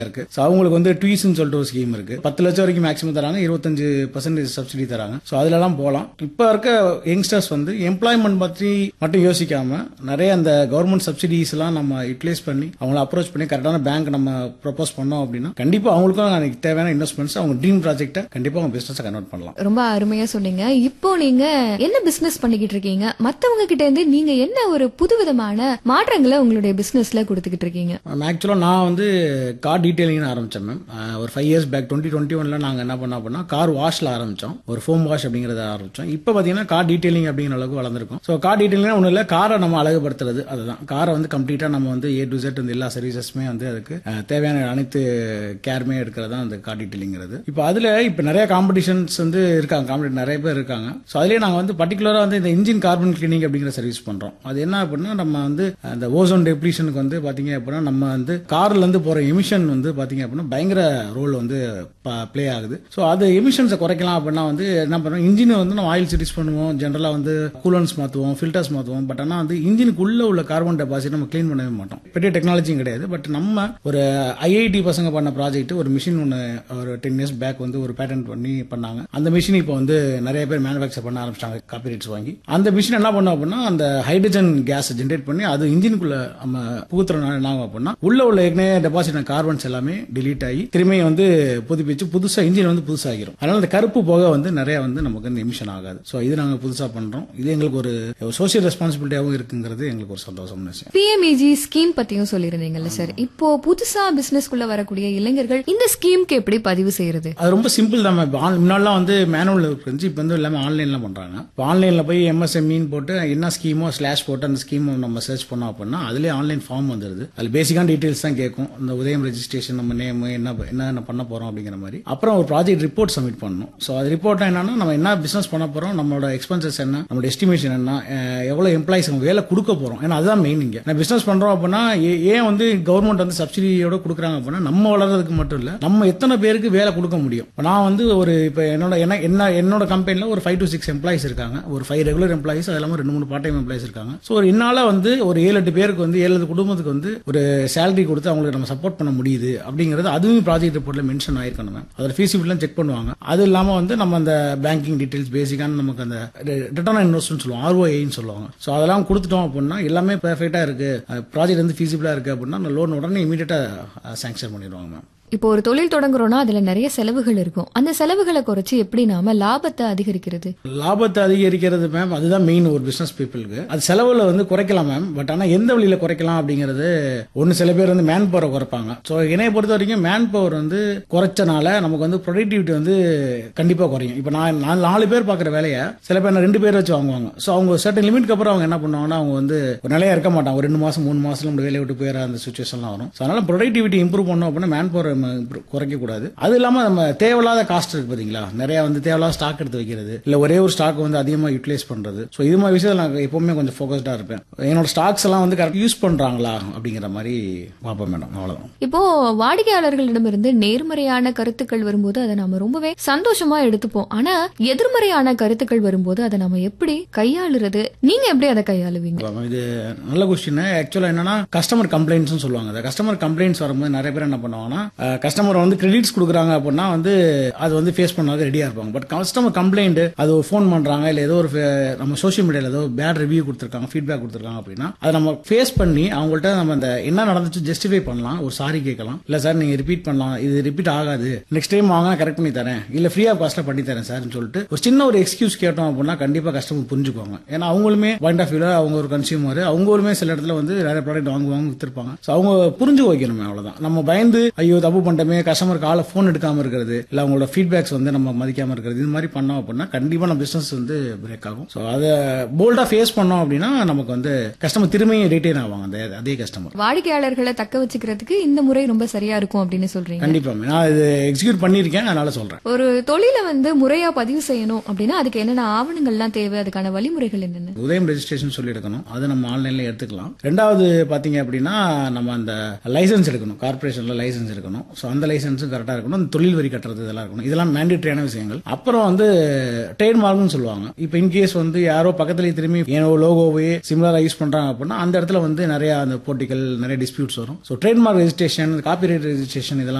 இருக்கு ஸோ அவங்களுக்கு வந்து ட்வீஸ்னு சொல்லிட்டு ஒரு ஸ்கீம் இருக்கு பத்து லட்சம் வரைக்கும் மேக்ஸிமம் தராங்க இருபத்தஞ்சு பர்சன்டேஜ் சப்சிடி தராங்க ஸோ அதுலலாம் போகலாம் இப்போ இருக்க யங்ஸ்டர்ஸ் வந்து எம்ப்ளாய்மெண்ட் பற்றி மட்டும் யோசிக்காம நிறைய அந்த கவர்மெண்ட் சப்சிடிஸ் எல்லாம் நம்ம யூட்டிலைஸ் பண்ணி அவங்கள அப்ரோச் பண்ணி கரெக்டான பேங்க் நம்ம ப்ரொபோஸ் பண்ணோம் அப்படின்னா கண்டிப்பா அவங்களுக்கும் அதுக்கு தேவையான இன்வெஸ்ட்மெண்ட்ஸ் அவங்க ட்ரீம் ப்ராஜெக்ட்டை கண்டிப்பா அவங்க பிசினஸ் கன்வெர்ட் பண்ணலாம் ரொம்ப அருமையா சொன்னீங்க இப்போ நீங்க என்ன பிசினஸ் பண்ணிக்கிட்டு இருக்கீங்க மத்தவங்க கிட்ட இருந்து நீங்க என்ன ஒரு புதுவிதமான மாற்றங்களை உங்களுடைய பிசினஸ்ல கொடுத்துக்கிட்டு இருக்கீங்க ஆக்சுவலாக நான் வந்து கார் டீட்டெயிலிங் ஆரம்பித்தேன் மேம் ஒரு five years back twenty twenty ஒன்ல நாங்கள் என்ன பண்ணோம் அப்படின்னா கார் வாஷ்ல ஆரம்பித்தோம் ஒரு ஃபோம் வாஷ் அப்படிங்கிறத ஆரம்பித்தோம் இப்போ பார்த்தீங்கன்னா கார் டீட்டெயிலிங் அப்படிங்கிற அளவுக்கு வளர்ந்துருக்கும் ஸோ கார் டீட்டெயிலிங் ஒன்றும் இல்லை காரை நம்ம அழகுபடுத்துறது அதுதான் காரை வந்து கம்ப்ளீட்டாக நம்ம வந்து ஏ டு செட் இந்த எல்லா சர்வீசஸுமே வந்து அதுக்கு அஹ், தேவையான அனைத்து கேருமே எடுக்கிறது தான் அந்த கார் டீட்டெயிலிங்கிறது இப்போ அதில் இப்போ நிறைய காம்படிஷன்ஸ் வந்து இருக்காங்க காம்படி நிறைய பேர் இருக்காங்க ஸோ அதுலேயே நாங்கள் வந்து பர்டிகுலராக வந்து இந்த இன்ஜின் கார்பன் கிளீனிங் அப்படிங்கிற சர்வீஸ் பண்ணுறோம் அது என்ன அப்படின்னா நம்ம வந்து அந்த ஓசோன் டெப்ளீஷனுக்கு வந்து பார்த்தீங்க அப்படின்னா நம்ம வந்து கார்ல இருந்து போகிற எமிஷன் வந்து பார்த்தீங்க அப்படின்னா பயங்கர ரோல் வந்து ப்ளே ஆகுது ஸோ அது எமிஷன்ஸை குறைக்கலாம் அப்படின்னா வந்து என்ன பண்ணுறோம் இன்ஜினை வந்து நம்ம ஆயில் சர்வீஸ் பண்ணுவோம் ஜென்ரலாக வந்து கூலன்ஸ் மாற்றுவோம் ஃபில்டர்ஸ் மாற்றுவோம் பட் ஆனால் வந்து இன்ஜினுக்குள்ள உள்ள கார்பன் டெபாசிட் நம்ம க்ளீன் பண்ணவே மாட்டோம் பெரிய டெக்னாலஜியும் கிடையாது பட் நம்ம ஒரு ஐஐடி பசங்க பண்ண ப்ராஜெக்ட் ஒரு மிஷின் ஒன்று ஒரு டென் இயர்ஸ் பேக் வந்து ஒரு பேட்டன்ட் பண்ணி பண்ணாங்க அந்த மிஷின் இப்போ வந்து நிறைய பேர் மேனுஃபேக்சர் பண்ண ஆரம்பிச்சிட்டாங்க காப்பிரைட்ஸ் வாங்கி அந்த மிஷின் என்ன பண்ணோம் அப்படின்னா அந்த ஹைட்ரஜன் கேஸ் ஜென்ரேட் பண்ணி அது இன்ஜினுக்குள்ள நம்ம புகுத்துறதுனால என்ன ஆகும் அப்படின்னா உள்ள உள்ள ஏற்கனவே டெபாசிட் கார்பன்ஸ் எல்லாமே delete ஆகி திரும்பி வந்து புதுப்பிச்சு புதுசா இன்ஜின் வந்து புதுசாகிரும் அதனால அந்த கருப்பு புகை வந்து நிறைய வந்து நமக்கு வந்து எமிஷன் ஆகாது ஸோ இது நாங்க புதுசா பண்றோம் இது எங்களுக்கு ஒரு சோசியல் ரெஸ்பான்சிபிலிட்டியாகவும் இருக்குங்கிறது எங்களுக்கு ஒரு சந்தோஷம்னு விஷயம் பிஎம்இஜி ஸ்கீம் பத்தியும் சொல்லியிருந்தீங்கல்ல சார் இப்போ புதுசா பிசினஸ்க்குள்ள வரக்கூடிய இளைஞர்கள் இந்த ஸ்கீம்க்கு எப்படி பதிவு செய்யறது அது ரொம்ப சிம்பிள் தான் இப்போ முன்னாடிலாம் வந்து மேனுவல் இருந்துச்சு இப்போ வந்து எல்லாமே ஆன்லைன்ல பண்றாங்க இப்போ ஆன்லைன்ல போய் எம்எஸ்எம்இன்னு போட்டு என்ன ஸ்கீமோ ஸ்லாஷ் போட்டு அந்த ஸ்கீம் நம்ம சர்ச் பண்ணோம் அப்படின்னா அதுலேயே ஆன்லைன் ஃபார்ம் வந்துருது அதில் பேசிக்கான டீடைல்ஸ் தான் கேட்கும் இந்த உதயம் ரெஜிஸ்ட்ரேஷன் நம்ம நேம் என்ன என்ன பண்ண போறோம் அப்படிங்கிற மாதிரி அப்புறம் ஒரு ப்ராஜெக்ட் ரிப்போர்ட் சப்மிட் பண்ணணும் ஸோ அது ரிப்போர்ட் என்னன்னா நம்ம என்ன பிசினஸ் பண்ண போறோம் நம்மளோட எக்ஸ்பென்சஸ் என்ன நம்மளோட எஸ்டிமேஷன் என்ன அஹ் எவ்வளவு எம்ப்ளாயிஸ் நம்ம வேலை கொடுக்க போறோம் ஏன்னா அதுதான் மெயின் இங்க நான் பிசினஸ் பண்றோம் அப்படின்னா ஏ- ஏன் வந்து கவர்மெண்ட் வந்து சப்சிடியோட கொடுக்குறாங்க அப்படின்னா நம்ம வளர்றதுக்கு மட்டும் இல்ல நம்ம எத்தனை பேருக்கு வேலை கொடுக்க முடியும் இப்ப நான் வந்து ஒரு இப்ப என்னோட என்ன என்ன என்னோட கம்பெனில ஒரு ஃபைவ் டு சிக்ஸ் எம்ப்ளாயிஸ் இருக்காங்க ஒரு ஃபைவ் ரெகுலர் எம்ப்ளாயிஸ் அது இல்லாம ரெண்டு மூணு பார்ட் டைம் எம்ப்ளாயிஸ் இருக்காங்க ஸோ ஒரு என்னால வந்து ஒரு ஏழு எட்டு பேருக்கு வந்து ஏழு எட்டு குடும்பத்துக்கு வந்து ஒரு சேலரி கொடுத்து அவங்களுக்கு நம்ம சப்போர்ட் பண்ண முடியுது அப்படிங்கிறது அதுவும் ப்ராஜெக்ட் ரிப்போர்ட்ல மென்ஷன் ஆயிருக்கணும் மேம் அதில் ஃபீஸிபிள்லாம் செக் பண்ணுவாங்க அது இல்லாம வந்து நம்ம அந்த பேங்கிங் டீடைல்ஸ் பேசிக்கான நமக்கு அந்த ரிட்டர்ன் ஆன் இன்வெஸ்ட்மெண்ட் சொல்லுவோம் ஆர்ஓஐன்னு சொல்லுவாங்க ஸோ அதெல்லாம் கொடுத்துட்டோம் அப்படின்னா எல்லாமே பெர்ஃபெக்டா இருக்கு ப்ராஜெக்ட் வந்து ஃபீஸிபிளா இருக்கு அப்படின்னா அந்த லோன் உடனே இமீடியட்டா சாங்ஷன் பண்ணிடுவாங்க மேம் இப்போ ஒரு தொழில் தொடங்குறோம்னா அதுல நிறைய செலவுகள் இருக்கும் அந்த செலவுகளை குறைச்சு எப்படி நாம லாபத்தை அதிகரிக்கிறது லாபத்தை அதிகரிக்கிறது மேம் அதுதான் மெயின் ஒரு பிசினஸ் பீப்புளுக்கு அது செலவுல வந்து குறைக்கலாம் மேம் பட் ஆனா எந்த வழியில குறைக்கலாம் அப்படிங்கிறது ஒன்னு சில பேர் வந்து மேன் பவரை குறைப்பாங்க ஸோ என்னைய பொறுத்த வரைக்கும் மேன் பவர் வந்து குறைச்சனால நமக்கு வந்து ப்ரொடக்டிவிட்டி வந்து கண்டிப்பா குறையும் இப்போ நான் நான் நாலு பேர் பார்க்குற வேலையை சில பேர் நான் ரெண்டு பேர் வச்சு வாங்குவாங்க ஸோ அவங்க சர்டன் லிமிட்க்கு அப்புறம் அவங்க என்ன பண்ணுவாங்கன்னா அவங்க வந்து ஒரு நிலையா இருக்க மாட்டாங்க ஒரு ரெண்டு மாசம் மூணு மாசம் நம்ம வேலையை விட்டு போயிட அந்த சுச்சுவேஷன்லாம் வரும் ஸோ அதனால ப்ரொடக்டிவிட்டி இம்ப்ரூவ் பண்ணோம் அப்படின்னா மேன் பவர் குறைக்க கூடாது அது இல்லாம நம்ம தேவையில்லாத காஸ்ட் இருக்கு பாத்தீங்களா நிறைய வந்து தேவையில்லாத ஸ்டாக் எடுத்து வைக்கிறது இல்ல ஒரே ஒரு ஸ்டாக் வந்து அதிகமா யூட்டிலைஸ் பண்றது ஸோ இது மாதிரி விஷயத்துல நான் எப்பவுமே கொஞ்சம் ஃபோக்கஸ்டா இருப்பேன் என்னோட ஸ்டாக்ஸ் எல்லாம் வந்து கரெக்ட் யூஸ் பண்றாங்களா அப்படிங்கிற மாதிரி பார்ப்பேன் மேடம் அவ்வளவுதான் இப்போ வாடிக்கையாளர்களிடமிருந்து நேர்மறையான கருத்துக்கள் வரும்போது அதை நாம ரொம்பவே சந்தோஷமா எடுத்துப்போம் ஆனா எதிர்மறையான கருத்துக்கள் வரும்போது அதை நாம எப்படி கையாளுறது நீங்க எப்படி அதை கையாளுவீங்க ஆமாம், இது நல்ல கொஸ்டின் ஆக்சுவலா என்னன்னா கஸ்டமர் கம்ப்ளைண்ட்ஸ் சொல்லுவாங்க அந்த கஸ்டமர் கம்ப்ளைண்ட்ஸ் வரும்போது நிறைய பேர் என்ன பண்ணுவாங்கன்னா கஸ்டமர் வந்து கிரெடிட்ஸ் கொடுக்குறாங்க அப்படின்னா வந்து அது வந்து ஃபேஸ் பண்ணாத ரெடியா இருப்பாங்க பட் கஸ்டமர் கம்ப்ளைண்ட் அது ஃபோன் பண்றாங்க இல்ல ஏதோ ஒரு fa- நம்ம சோஷியல் மீடியால ஏதோ பேட் ரிவ்யூ கொடுத்துருக்காங்க ஃபீட்பேக் கொடுத்துருக்காங்க அப்படின்னா அதை நம்ம ஃபேஸ் பண்ணி அவங்கள்ட்ட நம்ம அந்த என்ன நடந்துச்சு ஜஸ்டிஃபை பண்ணலாம் ஒரு சாரி கேட்கலாம் இல்ல சார் நீங்க ரிப்பீட் பண்ணலாம் இது ரிப்பீட் ஆகாது நெக்ஸ்ட் டைம் வாங்க கரெக்ட் பண்ணி தரேன் இல்ல ஃப்ரீ ஆஃப் காஸ்ட்ல பண்ணி தரேன் சார்னு சொல்லிட்டு ஒரு சின்ன ஒரு எக்ஸ்கியூஸ் கேட்டோம் அப்படின்னா கண்டிப்பா கஸ்டமர் புரிஞ்சுக்குவாங்க ஏன்னா அவங்களுமே பாயிண்ட் ஆஃப் வியூல அவங்க ஒரு கன்சியூமர் அவங்களுமே சில இடத்துல வந்து நிறைய ப்ராடக்ட் வாங்குவாங்க வித்திருப்பாங்க ஸோ அவங்க புரிஞ்சு வைக்கணுமே அவ்வளவுதான் நம்ம பயந்து ஐயோ தப்பு பண்ணிட்டோமே கஸ்டமர் காலை ஃபோன் எடுக்காம இருக்கிறது இல்ல அவங்களோட ஃபீட்பேக்ஸ் வந்து நம்ம மதிக்காம இருக்கிறது இது மாதிரி பண்ணோம் அப்படின்னா கண்டிப்பா நம்ம பிசினஸ் வந்து பிரேக் ஆகும் ஸோ அதை போல்டா ஃபேஸ் பண்ணோம் அப்படின்னா நமக்கு வந்து கஸ்டமர் திரும்பியும் ரிட்டைன் ஆவாங்க அந்த அதே கஸ்டமர் வாடிக்கையாளர்களை தக்க வச்சுக்கிறதுக்கு இந்த முறை ரொம்ப சரியா இருக்கும் அப்படின்னு சொல்றீங்க கண்டிப்பா நான் இது எக்ஸிக்யூட் பண்ணியிருக்கேன் அதனால சொல்றேன் ஒரு தொழிலை வந்து முறையா பதிவு செய்யணும் அப்படின்னா அதுக்கு என்னென்ன ஆவணங்கள்லாம் தேவை அதுக்கான வழிமுறைகள் என்னென்ன உதயம் ரெஜிஸ்ட்ரேஷன் சொல்லி எடுக்கணும் அது நம்ம ஆன்லைன்ல எடுத்துக்கலாம் ரெண்டாவது பாத்தீங்க அப்படின்னா நம்ம அந்த லைசன்ஸ் எடுக்கணும் கார்பரேஷன்ல லைசன்ஸ் எடுக்கணும் இருக்கணும் ஸோ அந்த லைசன்ஸும் கரெக்டாக இருக்கணும் அந்த தொழில் வரி கட்டுறது இதெல்லாம் இருக்கணும் இதெல்லாம் மேண்டேட்டரியான விஷயங்கள் அப்புறம் வந்து ட்ரேட்மார்க்னு சொல்லுவாங்க இப்போ இன்கேஸ் வந்து யாரோ பக்கத்துலேயே திரும்பி ஏனோ லோகோவே சிமிலராக யூஸ் பண்ணுறாங்க அப்படின்னா அந்த இடத்துல வந்து நிறைய அந்த போட்டிகள் நிறைய டிஸ்பியூட்ஸ் வரும் so trademark registration copyright registration இதெல்லாம்